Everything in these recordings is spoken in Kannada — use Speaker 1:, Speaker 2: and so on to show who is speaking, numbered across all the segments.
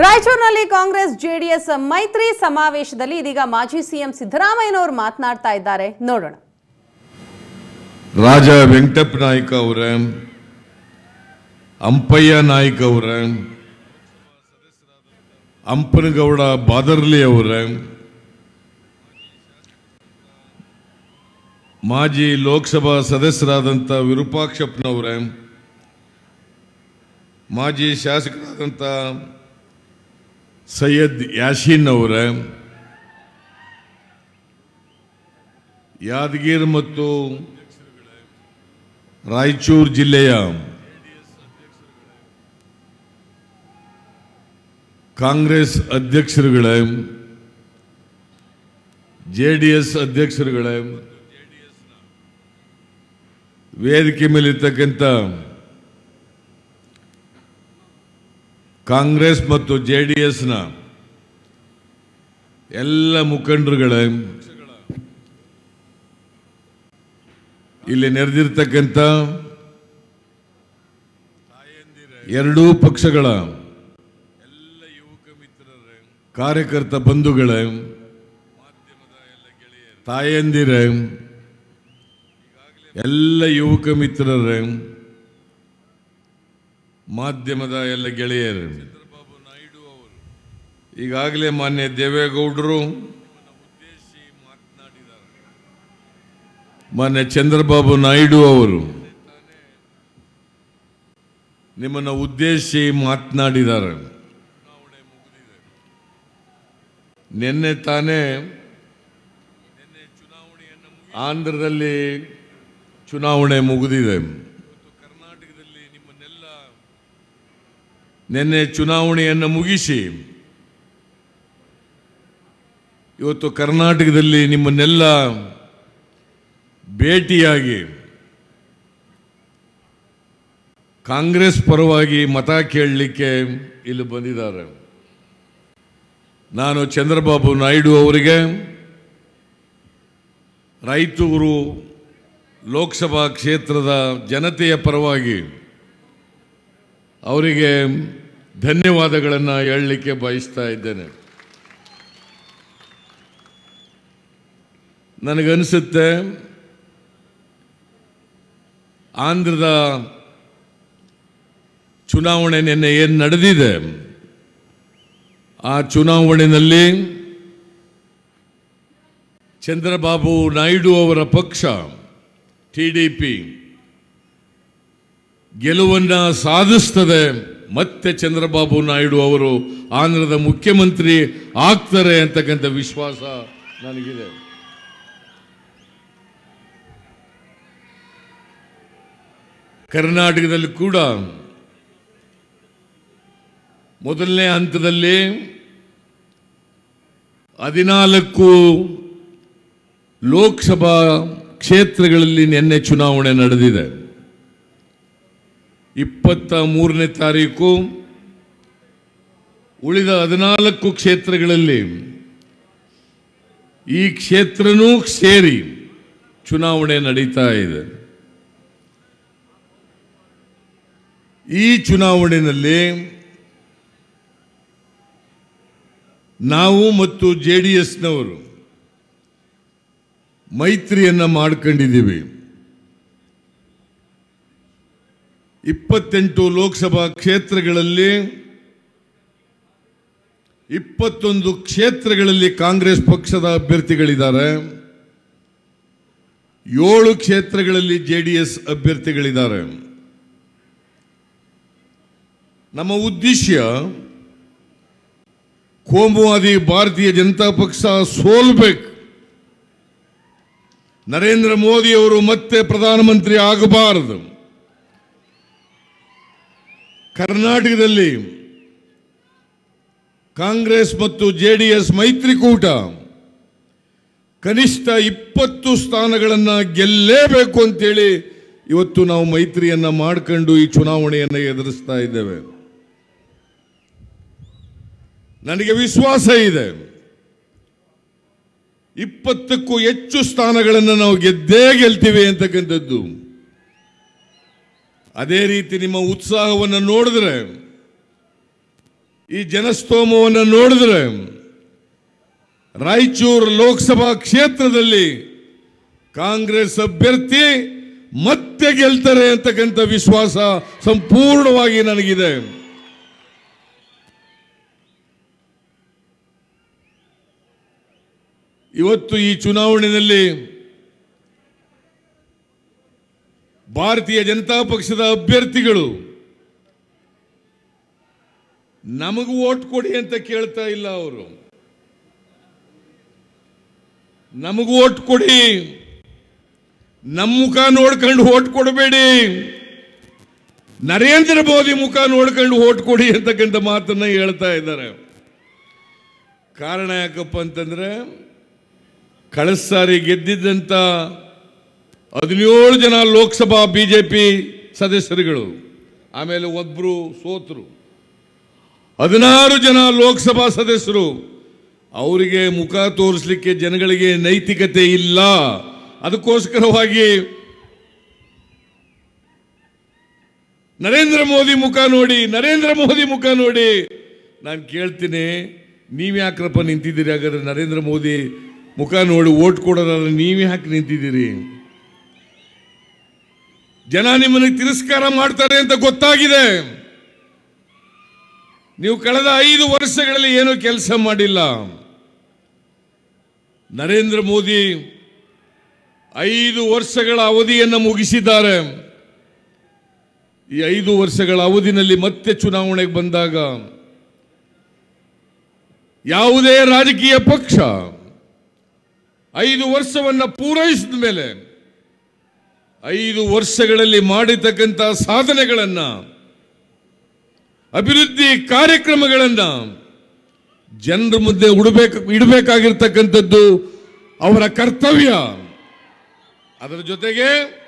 Speaker 1: ರಾಯಚೂರಿನಲ್ಲಿ ಕಾಂಗ್ರೆಸ್ ಜೆಡಿಎಸ್ ಮೈತ್ರಿ ಸಮಾವೇಶದಲ್ಲಿ ಇದೀಗ ಮಾಜಿ ಸಿಎಂ ಸಿದ್ದರಾಮಯ್ಯನವರು ಮಾತನಾಡ್ತಾ ಇದ್ದಾರೆ ನೋಡೋಣ
Speaker 2: ರಾಜ ವೆಂಕಟಪ್ಪ ನಾಯ್ಕ ಅವರೇ ಅಂಪಯ್ಯ ನಾಯ್ಕ ಅವರೇ ಅಂಪನಗೌಡ ಬಾದರ್ಲಿ ಅವರೇ ಮಾಜಿ ಲೋಕಸಭಾ ಸದಸ್ಯರಾದಂಥ ವಿರೂಪಾಕ್ಷಪ್ಪನವರೇ ಮಾಜಿ ಶಾಸಕರಾದಂಥ ಸೈಯದ್ ಯಾಶೀನ್ ಅವರೇ ಯಾದಗಿರಿ ಮತ್ತು ರಾಯಚೂರು ಜಿಲ್ಲೆಯ ಕಾಂಗ್ರೆಸ್ ಅಧ್ಯಕ್ಷರುಗಳೇ ಜೆ ಡಿ ಎಸ್ ಅಧ್ಯಕ್ಷರುಗಳೇ ವೇದಿಕೆ ಮೇಲಿರ್ತಕ್ಕಂಥ ಕಾಂಗ್ರೆಸ್ ಮತ್ತು ಜೆ ಡಿ ಎಸ್ನ ಎಲ್ಲ ಮುಖಂಡರುಗಳೇ ಇಲ್ಲಿ ನೆರೆದಿರ್ತಕ್ಕಂಥ ಎರಡೂ ಪಕ್ಷಗಳ ಕಾರ್ಯಕರ್ತ ಬಂಧುಗಳೇ ತಾಯಂದಿರೇ ಎಲ್ಲ ಯುವಕ ಮಿತ್ರರೇ ಮಾಧ್ಯಮದ ಎಲ್ಲ ಗೆಳೆಯರು ಈಗಾಗಲೇ ಮಾನ್ಯ ದೇವೇಗೌಡರು ಮಾನ್ಯ ಚಂದ್ರಬಾಬು ನಾಯ್ಡು ಅವರು ನಿಮ್ಮನ್ನು ಉದ್ದೇಶಿಸಿ ಮಾತನಾಡಿದ್ದಾರೆ ನಿನ್ನೆ ತಾನೇ ಆಂಧ್ರದಲ್ಲಿ ಚುನಾವಣೆ ಮುಗಿದಿದೆ ನಿನ್ನೆ ಚುನಾವಣೆಯನ್ನು ಮುಗಿಸಿ ಇವತ್ತು ಕರ್ನಾಟಕದಲ್ಲಿ ನಿಮ್ಮನ್ನೆಲ್ಲ ಭೇಟಿಯಾಗಿ ಕಾಂಗ್ರೆಸ್ ಪರವಾಗಿ ಮತ ಕೇಳಲಿಕ್ಕೆ ಇಲ್ಲಿ ಬಂದಿದ್ದಾರೆ ನಾನು ಚಂದ್ರಬಾಬು ನಾಯ್ಡು ಅವರಿಗೆ ರಾಯಚೂರು ಲೋಕಸಭಾ ಕ್ಷೇತ್ರದ ಜನತೆಯ ಪರವಾಗಿ ಅವರಿಗೆ ಧನ್ಯವಾದಗಳನ್ನು ಹೇಳಲಿಕ್ಕೆ ಬಯಸ್ತಾ ಇದ್ದೇನೆ ನನಗನ್ಸುತ್ತೆ ಆಂಧ್ರದ ಚುನಾವಣೆ ನಿನ್ನೆ ಏನು ನಡೆದಿದೆ ಆ ಚುನಾವಣೆಯಲ್ಲಿ ಚಂದ್ರಬಾಬು ನಾಯ್ಡು ಅವರ ಪಕ್ಷ ಟಿ ಡಿ ಪಿ ಗೆಲುವನ್ನು ಸಾಧಿಸ್ತದೆ ಮತ್ತೆ ಚಂದ್ರಬಾಬು ನಾಯ್ಡು ಅವರು ಆಂಧ್ರದ ಮುಖ್ಯಮಂತ್ರಿ ಆಗ್ತಾರೆ ಅಂತಕ್ಕಂಥ ವಿಶ್ವಾಸ ನನಗಿದೆ ಕರ್ನಾಟಕದಲ್ಲಿ ಕೂಡ ಮೊದಲನೇ ಹಂತದಲ್ಲಿ ಹದಿನಾಲ್ಕು ಲೋಕಸಭಾ ಕ್ಷೇತ್ರಗಳಲ್ಲಿ ನಿನ್ನೆ ಚುನಾವಣೆ ನಡೆದಿದೆ ಇಪ್ಪತ್ತ ಮೂರನೇ ತಾರೀಕು ಉಳಿದ ಹದಿನಾಲ್ಕು ಕ್ಷೇತ್ರಗಳಲ್ಲಿ ಈ ಕ್ಷೇತ್ರನೂ ಸೇರಿ ಚುನಾವಣೆ ನಡೀತಾ ಇದೆ ಈ ಚುನಾವಣೆಯಲ್ಲಿ ನಾವು ಮತ್ತು ಜೆ ಡಿ ಎಸ್ನವರು ಮೈತ್ರಿಯನ್ನ ಮಾಡ್ಕೊಂಡಿದ್ದೀವಿ ಇಪ್ಪತ್ತೆಂಟು ಲೋಕಸಭಾ ಕ್ಷೇತ್ರಗಳಲ್ಲಿ ಇಪ್ಪತ್ತೊಂದು ಕ್ಷೇತ್ರಗಳಲ್ಲಿ ಕಾಂಗ್ರೆಸ್ ಪಕ್ಷದ ಅಭ್ಯರ್ಥಿಗಳಿದ್ದಾರೆ ಏಳು ಕ್ಷೇತ್ರಗಳಲ್ಲಿ ಜೆ ಡಿ ಎಸ್ ಅಭ್ಯರ್ಥಿಗಳಿದ್ದಾರೆ ನಮ್ಮ ಉದ್ದೇಶ ಕೋಮುವಾದಿ ಭಾರತೀಯ ಜನತಾ ಪಕ್ಷ ಸೋಲ್ಬೇಕು ನರೇಂದ್ರ ಮೋದಿ ಅವರು ಮತ್ತೆ ಪ್ರಧಾನಮಂತ್ರಿ ಆಗಬಾರದು ಕರ್ನಾಟಕದಲ್ಲಿ ಕಾಂಗ್ರೆಸ್ ಮತ್ತು ಜೆಡಿಎಸ್ ಮೈತ್ರಿಕೂಟ ಕನಿಷ್ಠ ಇಪ್ಪತ್ತು ಸ್ಥಾನಗಳನ್ನು ಗೆಲ್ಲೇಬೇಕು ಅಂತೇಳಿ ಇವತ್ತು ನಾವು ಮೈತ್ರಿಯನ್ನ ಮಾಡ್ಕೊಂಡು ಈ ಚುನಾವಣೆಯನ್ನು ಎದುರಿಸ್ತಾ ಇದ್ದೇವೆ ನನಗೆ ವಿಶ್ವಾಸ ಇದೆ ಇಪ್ಪತ್ತಕ್ಕೂ ಹೆಚ್ಚು ಸ್ಥಾನಗಳನ್ನು ನಾವು ಗೆದ್ದೇ ಗೆಲ್ತೀವಿ ಅಂತಕ್ಕಂಥದ್ದು ಅದೇ ರೀತಿ ನಿಮ್ಮ ಉತ್ಸಾಹವನ್ನು ನೋಡಿದ್ರೆ ಈ ಜನಸ್ತೋಮವನ್ನು ನೋಡಿದ್ರೆ ರಾಯಚೂರು ಲೋಕಸಭಾ ಕ್ಷೇತ್ರದಲ್ಲಿ ಕಾಂಗ್ರೆಸ್ ಅಭ್ಯರ್ಥಿ ಮತ್ತೆ ಗೆಲ್ತಾರೆ ಅಂತಕ್ಕಂಥ ವಿಶ್ವಾಸ ಸಂಪೂರ್ಣವಾಗಿ ನನಗಿದೆ ಇವತ್ತು ಈ ಚುನಾವಣೆಯಲ್ಲಿ ಭಾರತೀಯ ಜನತಾ ಪಕ್ಷದ ಅಭ್ಯರ್ಥಿಗಳು ನಮಗೂ ಓಟ್ ಕೊಡಿ ಅಂತ ಕೇಳ್ತಾ ಇಲ್ಲ ಅವರು ನಮಗೂ ಓಟ್ ಕೊಡಿ ನಮ್ಮ ಮುಖ ನೋಡ್ಕೊಂಡು ಓಟ್ ಕೊಡಬೇಡಿ ನರೇಂದ್ರ ಮೋದಿ ಮುಖ ನೋಡ್ಕೊಂಡು ಓಟ್ ಕೊಡಿ ಅಂತಕ್ಕಂಥ ಮಾತನ್ನ ಹೇಳ್ತಾ ಇದ್ದಾರೆ ಕಾರಣ ಯಾಕಪ್ಪ ಅಂತಂದ್ರೆ ಕಳೆದ ಸಾರಿ ಗೆದ್ದಿದ್ದಂಥ ಹದಿನೇಳು ಜನ ಲೋಕಸಭಾ ಬಿಜೆಪಿ ಸದಸ್ಯರುಗಳು ಆಮೇಲೆ ಒಬ್ಬರು ಸೋತರು ಹದಿನಾರು ಜನ ಲೋಕಸಭಾ ಸದಸ್ಯರು ಅವರಿಗೆ ಮುಖ ತೋರಿಸಲಿಕ್ಕೆ ಜನಗಳಿಗೆ ನೈತಿಕತೆ ಇಲ್ಲ ಅದಕ್ಕೋಸ್ಕರವಾಗಿ ನರೇಂದ್ರ ಮೋದಿ ಮುಖ ನೋಡಿ ನರೇಂದ್ರ ಮೋದಿ ಮುಖ ನೋಡಿ ನಾನು ಕೇಳ್ತೀನಿ ನೀವ್ಯಾಕ್ರಪ್ಪ ನಿಂತಿದ್ದೀರಿ ಹಾಗಾದ್ರೆ ನರೇಂದ್ರ ಮೋದಿ ಮುಖ ನೋಡಿ ಓಟ್ ಕೊಡೋದಾದ್ರೆ ನೀವ್ ಯಾಕೆ ನಿಂತಿದ್ದೀರಿ ಜನ ನಿಮ್ಮನ್ನು ತಿರಸ್ಕಾರ ಮಾಡ್ತಾರೆ ಅಂತ ಗೊತ್ತಾಗಿದೆ ನೀವು ಕಳೆದ ಐದು ವರ್ಷಗಳಲ್ಲಿ ಏನೂ ಕೆಲಸ ಮಾಡಿಲ್ಲ ನರೇಂದ್ರ ಮೋದಿ ಐದು ವರ್ಷಗಳ ಅವಧಿಯನ್ನು ಮುಗಿಸಿದ್ದಾರೆ ಈ ಐದು ವರ್ಷಗಳ ಅವಧಿನಲ್ಲಿ ಮತ್ತೆ ಚುನಾವಣೆಗೆ ಬಂದಾಗ ಯಾವುದೇ ರಾಜಕೀಯ ಪಕ್ಷ ಐದು ವರ್ಷವನ್ನು ಪೂರೈಸಿದ ಮೇಲೆ ಐದು ವರ್ಷಗಳಲ್ಲಿ ಮಾಡಿರ್ತಕ್ಕಂಥ ಸಾಧನೆಗಳನ್ನು ಅಭಿವೃದ್ಧಿ ಕಾರ್ಯಕ್ರಮಗಳನ್ನು ಜನರ ಮುಂದೆ ಉಡಬೇಕು ಇಡಬೇಕಾಗಿರ್ತಕ್ಕಂಥದ್ದು ಅವರ ಕರ್ತವ್ಯ ಅದರ ಜೊತೆಗೆ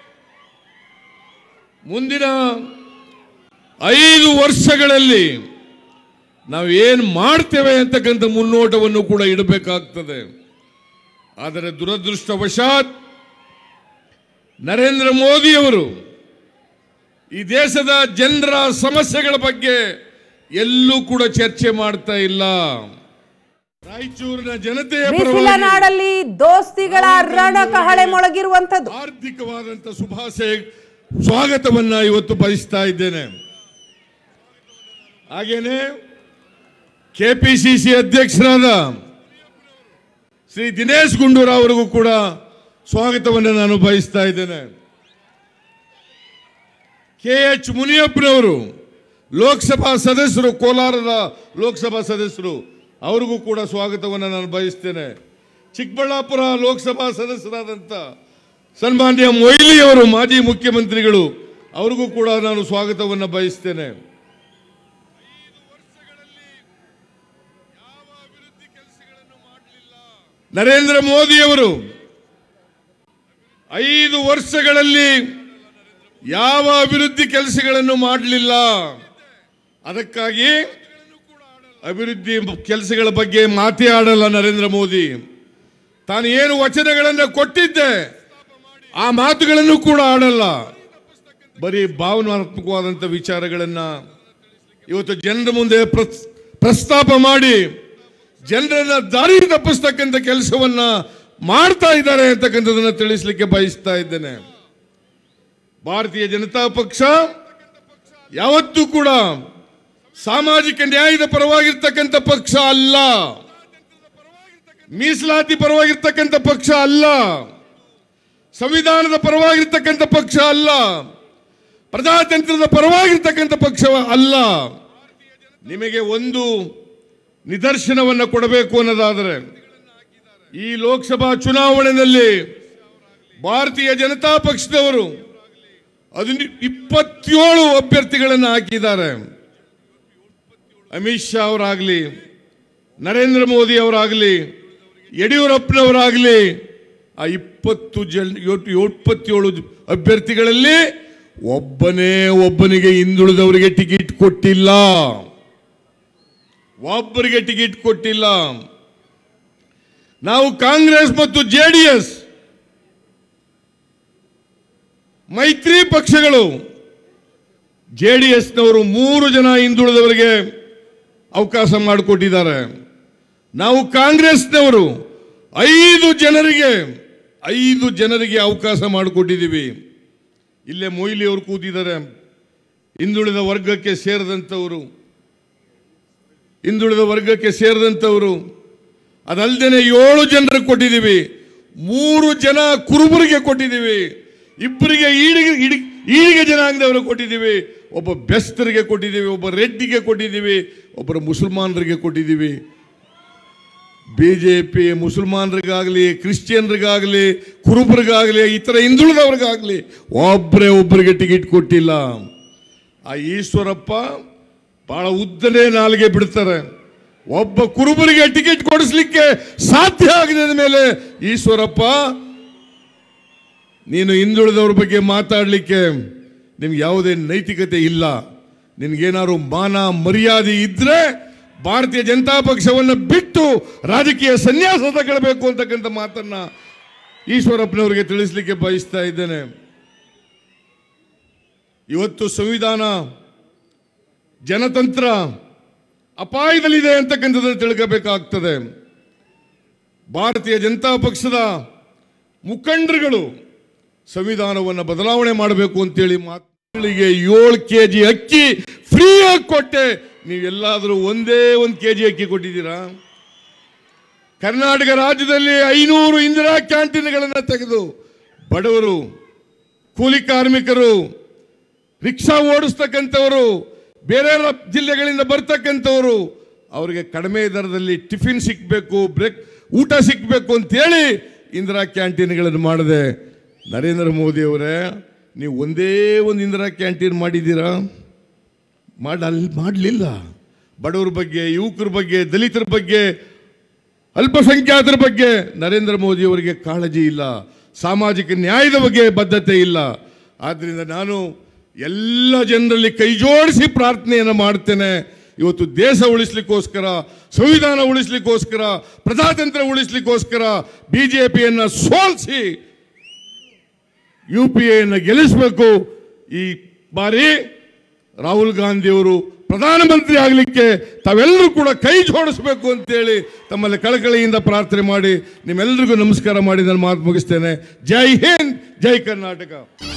Speaker 2: ಮುಂದಿನ ಐದು ವರ್ಷಗಳಲ್ಲಿ ನಾವು ಏನು ಮಾಡ್ತೇವೆ ಅಂತಕ್ಕಂಥ ಮುನ್ನೋಟವನ್ನು ಕೂಡ ಇಡಬೇಕಾಗ್ತದೆ ಆದರೆ ದುರದೃಷ್ಟವಶಾತ್ ನರೇಂದ್ರ ಮೋದಿಯವರು ಈ ದೇಶದ ಜನರ ಸಮಸ್ಯೆಗಳ ಬಗ್ಗೆ ಎಲ್ಲೂ ಕೂಡ ಚರ್ಚೆ ಮಾಡ್ತಾ ಇಲ್ಲ ರಾಯಚೂರಿನ ಜನತೆಯ
Speaker 1: ಬಿಸಿಲ
Speaker 2: ಪರವಾಗಿ
Speaker 1: ನಾಡಲ್ಲಿ ದೋಸ್ತಿಗಳ ರಣಕಹಳೆ ಮೊಳಗಿರುವಂತದ್ದು
Speaker 2: ಆರ್ಥಿಕವಾದಂತ ಶುಭಾಶಯ ಸ್ವಾಗತವನ್ನ ಇವತ್ತು ಬಯಸ್ತಾ ಇದ್ದೇನೆ ಹಾಗೇನೆ ಕೆಪಿಸಿಸಿ ಅಧ್ಯಕ್ಷರಾದ ಶ್ರೀ ದಿನೇಶ್ ಗುಂಡೂರಾವ್ ಅವರಿಗೂ ಕೂಡ ಸ್ವಾಗತವನ್ನು ನಾನು ಬಯಸ್ತಾ ಇದ್ದೇನೆ ಕೆ ಎಚ್ ಮುನಿಯಪ್ಪನವರು ಲೋಕಸಭಾ ಸದಸ್ಯರು ಕೋಲಾರದ ಲೋಕಸಭಾ ಸದಸ್ಯರು ಅವರಿಗೂ ಕೂಡ ಸ್ವಾಗತವನ್ನು ನಾನು ಬಯಸ್ತೇನೆ ಚಿಕ್ಕಬಳ್ಳಾಪುರ ಲೋಕಸಭಾ ಸದಸ್ಯರಾದಂಥ ಸನ್ಮಾನ್ಯ ಮೊಯ್ಲಿ ಅವರು ಮಾಜಿ ಮುಖ್ಯಮಂತ್ರಿಗಳು ಅವರಿಗೂ ಕೂಡ ನಾನು ಸ್ವಾಗತವನ್ನು ಬಯಸ್ತೇನೆ ನರೇಂದ್ರ ಮೋದಿಯವರು ಐದು ವರ್ಷಗಳಲ್ಲಿ ಯಾವ ಅಭಿವೃದ್ಧಿ ಕೆಲಸಗಳನ್ನು ಮಾಡಲಿಲ್ಲ ಅದಕ್ಕಾಗಿ ಅಭಿವೃದ್ಧಿ ಕೆಲಸಗಳ ಬಗ್ಗೆ ಮಾತೇ ಆಡಲ್ಲ ನರೇಂದ್ರ ಮೋದಿ ತಾನು ಏನು ವಚನಗಳನ್ನು ಕೊಟ್ಟಿದ್ದೆ ಆ ಮಾತುಗಳನ್ನು ಕೂಡ ಆಡಲ್ಲ ಬರೀ ಭಾವನಾತ್ಮಕವಾದಂಥ ವಿಚಾರಗಳನ್ನು ಇವತ್ತು ಜನರ ಮುಂದೆ ಪ್ರಸ್- ಪ್ರಸ್ತಾಪ ಮಾಡಿ ಜನರನ್ನ ದಾರಿ ತಪ್ಪಿಸ್ತಕ್ಕಂಥ ಕೆಲಸವನ್ನ ಮಾಡ್ತಾ ಇದ್ದಾರೆ ಅಂತಕ್ಕಂಥದನ್ನ ತಿಳಿಸ್ಲಿಕ್ಕೆ ಬಯಸ್ತಾ ಇದ್ದೇನೆ ಭಾರತೀಯ ಜನತಾ ಪಕ್ಷ ಯಾವತ್ತೂ ಕೂಡ ಸಾಮಾಜಿಕ ನ್ಯಾಯದ ಪರವಾಗಿರ್ತಕ್ಕಂಥ ಪಕ್ಷ ಅಲ್ಲ ಮೀಸಲಾತಿ ಪರವಾಗಿರ್ತಕ್ಕಂಥ ಪಕ್ಷ ಅಲ್ಲ ಸಂವಿಧಾನದ ಪರವಾಗಿರ್ತಕ್ಕಂಥ ಪಕ್ಷ ಅಲ್ಲ ಪ್ರಜಾತಂತ್ರದ ಪರವಾಗಿರ್ತಕ್ಕಂಥ ಪಕ್ಷ ಅಲ್ಲ ನಿಮಗೆ ಒಂದು ನಿದರ್ಶನವನ್ನು ಕೊಡಬೇಕು ಅನ್ನೋದಾದರೆ ಈ ಲೋಕಸಭಾ ಚುನಾವಣೆಯಲ್ಲಿ ಭಾರತೀಯ ಜನತಾ ಪಕ್ಷದವರು ಅದನ್ನ ಇಪ್ಪತ್ತೇಳು ಅಭ್ಯರ್ಥಿಗಳನ್ನು ಹಾಕಿದ್ದಾರೆ ಅಮಿತ್ ಶಾ ಅವರಾಗಲಿ ನರೇಂದ್ರ ಮೋದಿ ಅವರಾಗಲಿ ಯಡಿಯೂರಪ್ಪನವರಾಗಲಿ ಆ ಇಪ್ಪತ್ತು ಜನ ಇಪ್ಪತ್ತೇಳು ಅಭ್ಯರ್ಥಿಗಳಲ್ಲಿ ಒಬ್ಬನೇ ಒಬ್ಬನಿಗೆ ಹಿಂದುಳಿದವರಿಗೆ ಟಿಕೆಟ್ ಕೊಟ್ಟಿಲ್ಲ ಒಬ್ಬರಿಗೆ ಟಿಕೆಟ್ ಕೊಟ್ಟಿಲ್ಲ ನಾವು ಕಾಂಗ್ರೆಸ್ ಮತ್ತು ಜೆಡಿಎಸ್ ಮೈತ್ರಿ ಪಕ್ಷಗಳು ಜೆಡಿಎಸ್ನವರು ಮೂರು ಜನ ಹಿಂದುಳಿದವರಿಗೆ ಅವಕಾಶ ಮಾಡಿಕೊಟ್ಟಿದ್ದಾರೆ ನಾವು ಕಾಂಗ್ರೆಸ್ನವರು ಐದು ಜನರಿಗೆ ಐದು ಜನರಿಗೆ ಅವಕಾಶ ಮಾಡಿಕೊಟ್ಟಿದ್ದೀವಿ ಇಲ್ಲೇ ಮೊಯ್ಲಿ ಅವರು ಕೂತಿದ್ದಾರೆ ಹಿಂದುಳಿದ ವರ್ಗಕ್ಕೆ ಸೇರಿದಂಥವರು ಹಿಂದುಳಿದ ವರ್ಗಕ್ಕೆ ಸೇರಿದಂಥವರು ಅದಲ್ಲದೆ ಏಳು ಜನರಿಗೆ ಕೊಟ್ಟಿದ್ದೀವಿ ಮೂರು ಜನ ಕುರುಬರಿಗೆ ಕೊಟ್ಟಿದ್ದೀವಿ ಇಬ್ಬರಿಗೆ ಈಡಿಗೆ ಈಡಿ- ಈಡಿಗೆ ಜನಾಂಗದವರು ಕೊಟ್ಟಿದ್ದೀವಿ ಒಬ್ಬ ಬೆಸ್ತರಿಗೆ ಕೊಟ್ಟಿದ್ದೀವಿ ಒಬ್ಬ ರೆಡ್ಡಿಗೆ ಕೊಟ್ಟಿದ್ದೀವಿ ಒಬ್ಬರು ಮುಸಲ್ಮಾನರಿಗೆ ಕೊಟ್ಟಿದ್ದೀವಿ ಬಿ ಜೆ ಪಿ ಮುಸಲ್ಮಾನರಿಗಾಗಲಿ ಕ್ರಿಶ್ಚಿಯನ್ರಿಗಾಗಲಿ ಕುರುಬರಿಗಾಗಲಿ ಇತರ ಹಿಂದುಳಿದವ್ರಿಗಾಗಲಿ ಒಬ್ಬರೇ ಒಬ್ಬರಿಗೆ ಟಿಕೆಟ್ ಕೊಟ್ಟಿಲ್ಲ ಆ ಈಶ್ವರಪ್ಪ ಬಹಳ ಉದ್ದನೇ ನಾಲಿಗೆ ಬಿಡ್ತಾರೆ ಒಬ್ಬ ಕುರುಬರಿಗೆ ಟಿಕೆಟ್ ಕೊಡಿಸ್ಲಿಕ್ಕೆ ಸಾಧ್ಯ ಆಗದ ಮೇಲೆ ಈಶ್ವರಪ್ಪ ನೀನು ಹಿಂದುಳಿದವ್ರ ಬಗ್ಗೆ ಮಾತಾಡಲಿಕ್ಕೆ ನಿಮ್ಗೆ ಯಾವುದೇ ನೈತಿಕತೆ ಇಲ್ಲ ನಿನ್ಗೇನಾದ್ರು ಮಾನ ಮರ್ಯಾದೆ ಇದ್ರೆ ಭಾರತೀಯ ಜನತಾ ಪಕ್ಷವನ್ನು ಬಿಟ್ಟು ರಾಜಕೀಯ ಸನ್ಯಾಸ ತಗೊಳ್ಬೇಕು ಅಂತಕ್ಕಂಥ ಮಾತನ್ನ ಈಶ್ವರಪ್ಪನವರಿಗೆ ತಿಳಿಸ್ಲಿಕ್ಕೆ ಬಯಸ್ತಾ ಇದ್ದೇನೆ ಇವತ್ತು ಸಂವಿಧಾನ ಜನತಂತ್ರ ಅಪಾಯದಲ್ಲಿದೆ ಅಂತಕ್ಕಂಥದ್ದನ್ನು ತಿಳ್ಕೋಬೇಕಾಗ್ತದೆ ಭಾರತೀಯ ಜನತಾ ಪಕ್ಷದ ಮುಖಂಡರುಗಳು ಸಂವಿಧಾನವನ್ನು ಬದಲಾವಣೆ ಮಾಡಬೇಕು ಅಂತೇಳಿ ಮಕ್ಕಳಿಗೆ ಏಳು ಕೆ ಜಿ ಅಕ್ಕಿ ಫ್ರೀಯಾಗಿ ಕೊಟ್ಟೆ ನೀವೆಲ್ಲಾದರೂ ಒಂದೇ ಒಂದು ಕೆ ಜಿ ಅಕ್ಕಿ ಕೊಟ್ಟಿದ್ದೀರಾ ಕರ್ನಾಟಕ ರಾಜ್ಯದಲ್ಲಿ ಐನೂರು ಇಂದಿರಾ ಕ್ಯಾಂಟೀನ್ಗಳನ್ನು ತೆಗೆದು ಬಡವರು ಕೂಲಿ ಕಾರ್ಮಿಕರು ರಿಕ್ಷಾ ಓಡಿಸ್ತಕ್ಕಂಥವರು ಬೇರೆ ರ- ಜಿಲ್ಲೆಗಳಿಂದ ಬರ್ತಕ್ಕಂಥವರು ಅವರಿಗೆ ಕಡಿಮೆ ದರದಲ್ಲಿ ಟಿಫಿನ್ ಸಿಕ್ಕಬೇಕು ಬ್ರೇಕ್ ಊಟ ಸಿಕ್ಕಬೇಕು ಅಂತೇಳಿ ಇಂದಿರಾ ಕ್ಯಾಂಟೀನ್ಗಳನ್ನು ಮಾಡಿದೆ ನರೇಂದ್ರ ಮೋದಿ ಅವರೇ ನೀವು ಒಂದೇ ಒಂದು ಇಂದಿರಾ ಕ್ಯಾಂಟೀನ್ ಮಾಡಿದ್ದೀರಾ ಮಾಡಲ್ ಮಾಡಲಿಲ್ಲ ಬಡವರ ಬಗ್ಗೆ ಯುವಕರ ಬಗ್ಗೆ ದಲಿತರ ಬಗ್ಗೆ ಅಲ್ಪಸಂಖ್ಯಾತರ ಬಗ್ಗೆ ನರೇಂದ್ರ ಮೋದಿ ಅವರಿಗೆ ಕಾಳಜಿ ಇಲ್ಲ ಸಾಮಾಜಿಕ ನ್ಯಾಯದ ಬಗ್ಗೆ ಬದ್ಧತೆ ಇಲ್ಲ ಆದ್ದರಿಂದ ನಾನು ಎಲ್ಲ ಜನರಲ್ಲಿ ಕೈ ಜೋಡಿಸಿ ಪ್ರಾರ್ಥನೆಯನ್ನು ಮಾಡ್ತೇನೆ ಇವತ್ತು ದೇಶ ಉಳಿಸ್ಲಿಕ್ಕೋಸ್ಕರ ಸಂವಿಧಾನ ಉಳಿಸ್ಲಿಕ್ಕೋಸ್ಕರ ಪ್ರಜಾತಂತ್ರ ಉಳಿಸ್ಲಿಕ್ಕೋಸ್ಕರ ಬಿ ಜೆ ಪಿಯನ್ನು ಸೋಲಿಸಿ ಯು ಪಿ ಎಯನ್ನು ಗೆಲ್ಲಿಸಬೇಕು ಈ ಬಾರಿ ರಾಹುಲ್ ಗಾಂಧಿಯವರು ಪ್ರಧಾನಮಂತ್ರಿ ಆಗಲಿಕ್ಕೆ ತಾವೆಲ್ಲರೂ ಕೂಡ ಕೈ ಜೋಡಿಸಬೇಕು ಅಂತೇಳಿ ತಮ್ಮಲ್ಲಿ ಕಳಕಳಿಯಿಂದ ಪ್ರಾರ್ಥನೆ ಮಾಡಿ ನಿಮ್ಮೆಲ್ಲರಿಗೂ ನಮಸ್ಕಾರ ಮಾಡಿ ನಾನು ಮಾತು ಮುಗಿಸ್ತೇನೆ ಜೈ ಹಿಂದ್ ಜೈ ಕರ್ನಾಟಕ